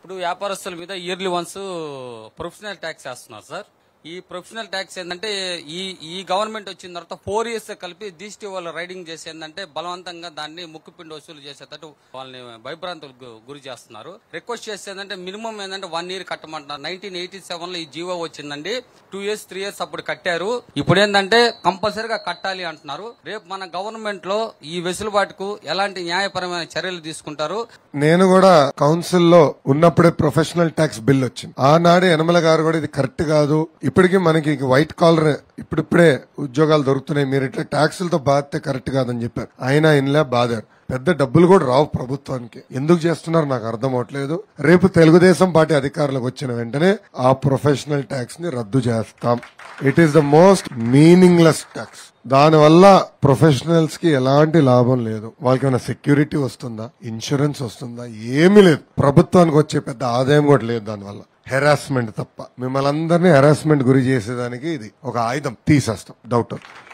ఇప్పుడు వ్యాపారస్తుల మీద ఇయర్లీ వన్స్ ప్రొఫెషనల్ ట్యాక్స్ వేస్తున్నారు సార్ ఈ ప్రొఫెషనల్ ట్యాక్స్ ఏంటంటే ఈ ఈ గవర్నమెంట్ వచ్చిన తర్వాత ఫోర్ ఇయర్స్ కలిపి దిష్టి వాళ్ళు రైడింగ్ చేసి ఏంటంటే బలవంతంగా దాన్ని ముక్కుపిండి వసూలు చేసేటట్టు వాళ్ళని భయభ్రాంతులకు గు- గురి చేస్తున్నారు రిక్వెస్ట్ చేస్తే ఏంటంటే మినిమం ఏంటంటే వన్ ఇయర్ కట్టమంటున్నారు నైన్టీన్ ఎయిటీ సెవెన్ లో ఈ జీవో వచ్చిందండి టూ ఇయర్స్ త్రీ ఇయర్స్ అప్పుడు కట్టారు ఇప్పుడు ఏంటంటే కంపల్సరీగా కట్టాలి అంటున్నారు రేపు మన గవర్నమెంట్ లో ఈ వెసులుబాటుకు ఎలాంటి న్యాయపరమైన చర్యలు తీసుకుంటారు నేను కూడా కౌన్సిల్ లో ఉన్నప్పుడే ప్రొఫెషనల్ ట్యాక్స్ బిల్ వచ్చింది ఆనాడే యనమల గారు కూడా ఇది కరెక్ట్ కాదు ఇప్పటికీ మనకి వైట్ కాలర్ ఇప్పుడిప్పుడే ఉద్యోగాలు దొరుకుతున్నాయి మీరు ఇట్లా ట్యాక్సులతో బాధితే కరెక్ట్ కాదని చెప్పారు అయినా ఇన్లే బాధారు పెద్ద డబ్బులు కూడా రావు ప్రభుత్వానికి ఎందుకు చేస్తున్నారు నాకు అర్థం అవట్లేదు రేపు తెలుగుదేశం పార్టీ అధికారులకు వచ్చిన వెంటనే ఆ ప్రొఫెషనల్ ట్యాక్స్ ని రద్దు చేస్తాం it is the most meaningless tax దానివల్ల ప్రొఫెషనల్స్ కి ఎలాంటి లాభం లేదు వాళ్ళకి ఏమైనా సెక్యూరిటీ వస్తుందా ఇన్సూరెన్స్ వస్తుందా ఏమీ లేదు ప్రభుత్వానికి వచ్చే పెద్ద ఆదాయం కూడా లేదు దానివల్ల హెరాస్మెంట్ తప్ప మిమ్మల్ని అందరినీ హెరాస్మెంట్ గురి చేసేదానికి ఇది ఒక ఆయుధం తీసేస్తాం డౌట్